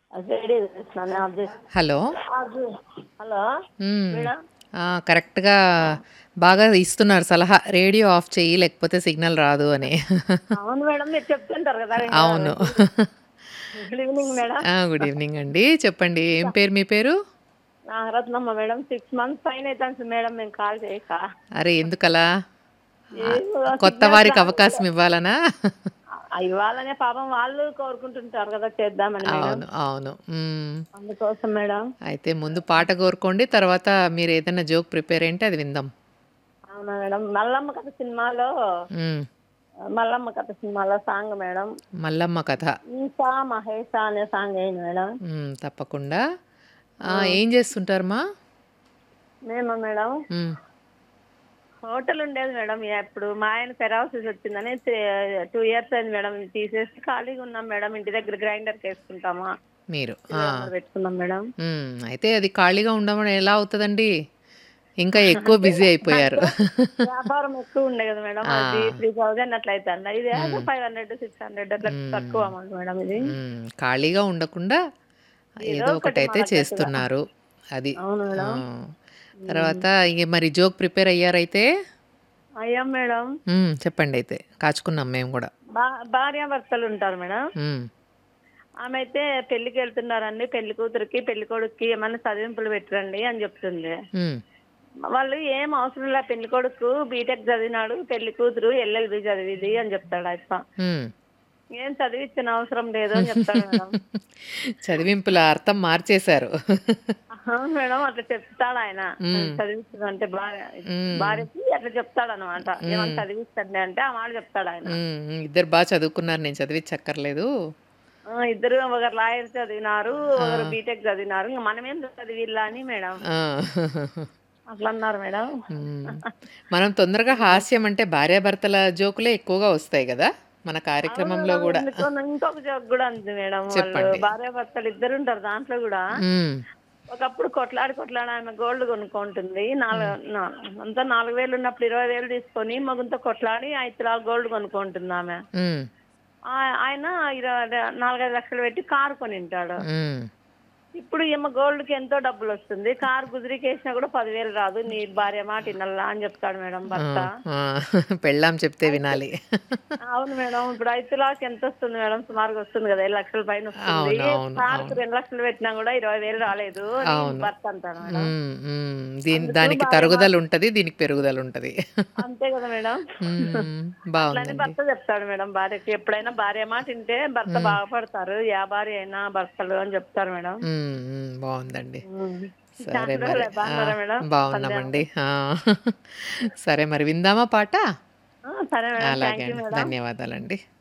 Ready చేస్తున్నాను off చేసి hello off చే- హలో మ్మ్. మేడం ఆ, కరెక్ట్గా బాగా ఇస్తున్నారు సలహా రేడియో ఆఫ్ చెయ్యి లేకపోతే సిగ్నల్ రాదు అని అవును మేడం మీరు చెప్తుంటారు కదా అవును గుడ్ ఈవినింగ్ మేడం ఆ, గుడ్ ఈవినింగ్ అండి చెప్పండి ఏం పేరు మీ పేరు నాగరత్నమ్మ మేడం సిక్స్ మంత్స్ పైన అవుతాను మేడం మేము కాల్ చేయక అరే ఎందుకలా ఏమో కొత్త వారికి అవకాశం ఇవ్వాలనా ఆ, ఇవ్వాలనే పాపం వాళ్ళు కోరుకుంటుంటారు కదా చేద్దామని మేడం అవును అవును మ్మ్. అందుకోసం మేడం అయితే ముందు పాట కోరుకోండి తర్వాత మీరు ఏదైనా జోక్ ప్రిపేర్ అయింటే అది విందాం అవునా మేడం మల్లమ్మ కథ సినిమాలో మ్మ్. మల్లమ్మ కథ సినిమాలో సాంగ్ మేడం మల్లమ్మ కథ ఈసా మహేష అనే సాంగ్ అయింది మేడం మ్మ్, తప్పకుండా ఆ, ఏం చేస్తుంటారమ్మా మేము మేడం మ్మ్. హోటల్ ఉండేది మేడం ఇప్పుడు మా ఆయన పెరాలసిస్ వచ్చిందని టూ ఇయర్స్ అయింది మేడం తీసేసి ఖాళీగా ఉన్నాం మేడం ఇంటి దగ్గర గ్రైండర్ వేసుకుంటామా మీరు ఆ. పెట్టుకున్నాం మేడం మ్మ్. అయితే అది ఖాళీగా ఉండడం ఎలా అవుతుందండి ఇంకా ఎక్కువ బిజీ అయిపోయారు వ్యాపారం ఎక్కువ ఉండే కదా మేడం అది త్రీ థౌజండ్ అట్లా అవుతుంది ఇది ఫైవ్ హండ్రెడ్ సిక్స్ హండ్రెడ్ అట్లా తక్కువ అమౌంట్ మేడం ఇది మ్మ్. ఖాళీగా ఉండకుండా ఏదో ఒకటైతే చేస్తున్నారు అది అవును మేడం ఆ. తర్వాత ఇంక మరి జోక్ ప్రిపేర్ అయ్యారైతే అయ్యాం మేడం మ్మ్, చెప్పండి అయితే కాచుకున్నాం మేము కూడా బా- భార్యాభర్తలు ఉంటారు మేడం మ్మ్. ఆమె అయితే పెళ్లికి వెళ్తున్నారండి పెళ్లి కూతురికి పెళ్లి కొడుకుకి ఏమైనా చదివింపులు పెట్టరండి అని చెప్తుంది మ్మ్. వాళ్ళు ఏం అవసరం లే పెళ్లి కొడుకు బీటెక్ చదివినాడు పెళ్లి కూతురు ఎల్ఎల్బి చదివిది అని చెప్తాడు ఆయన మ్మ్. ఏం చదివించిన అవసరం లేదు అని చెప్తాడు మేడం చదివింపుల అర్థం మార్చేశారు అవును మేడం అట్లా చెప్తాడు ఆయన చదివించడం అంటే భార్య భార్యకి అట్లా చెప్తాడు అనమాట ఏమన్నా చదివిస్తాండి అంటే ఆ మాట చెప్తాడు ఆయన మ్మ్. ఇద్దరు బాగా చదువుకున్నారు నేను చదివించక్కర్లేదు ఆ, ఇద్దరు ఒకరు లాయర్ చదివినారు ఒకరు బీటెక్ చదివినారు ఇంకా మనమేం చదివిల్లా అని మేడం ఆ. అట్లా అన్నారు మేడం మ్మ్. మనం తొందరగా హాస్యం అంటే భార్యాభర్తల జోకులే ఎక్కువగా వస్తాయి కదా మన కార్యక్రమంలో కూడా ఇంకో- ఇంకొక జోక్ కూడా ఉంది మేడం వాళ్ళు భార్య భర్తలు ఇద్దరు ఉంటారు దాంట్లో కూడా మ్మ్. ఒకప్పుడు కొట్లాడి కొట్లాడి ఆమె గోల్డ్ కొనుక్కుంటుంది నాలుగు నా- అంతా నాలుగు వేలు ఉన్నప్పుడు ఇరవై వేలు తీసుకొని మగంతో కొట్లాడి ఐదు తులాల గోల్డ్ కొనుక్కుంటుంది ఆమె మ్మ్. ఆ- ఆయన ఇరవై నాలుగైదు లక్షలు పెట్టి కారు కొనింటాడు మ్మ్. ఇప్పుడు ఏమో గోల్డ్ కి ఎంతో డబ్బులు వస్తుంది కారు గుదిరికేసినా కూడా పదివేలు రాదు నీ భార్య మాట వినల్లా అని చెప్తాడు మేడం భర్త ఆ. పెళ్ళాం చెప్తే వినాలి అవును మేడం ఇప్పుడు ఐదు తులాకి ఎంత వస్తుంది మేడం సుమారుగా వస్తుంది కదా ఐదు లక్షల పైన వస్తుంది అవును, అవును, కారుకు రెండు లక్షలు పెట్టినా కూడా ఇరవై వేలు రాలేదు అని భర్త అంటాడు మేడం మ్మ్. మ్మ్. దీని దానికి తరుగుదల ఉంటది దీనికి పెరుగుదల ఉంటది అంతే కదా మేడం మ్మ్. అట్లని బాగుందండి భర్త చెప్తాడు మేడం భార్యకి ఎప్పుడైనా భార్య మాట వింటే భర్త బాగుపడతారు యా భార్య అయినా భర్తలు అని చెప్తారు మేడం మ్మ్. మ్మ్. బాగుందండి ఉమ్. సరే చాలా మరి రోజులే బాగున్నారా మేడం ఆ, బాగున్నామండి ఆ. సరే మరి విందామా పాట ఆ, సరే మేడం అలాగే థ్యాంక్ యూ అండి మేడం ధన్యవాదాలండి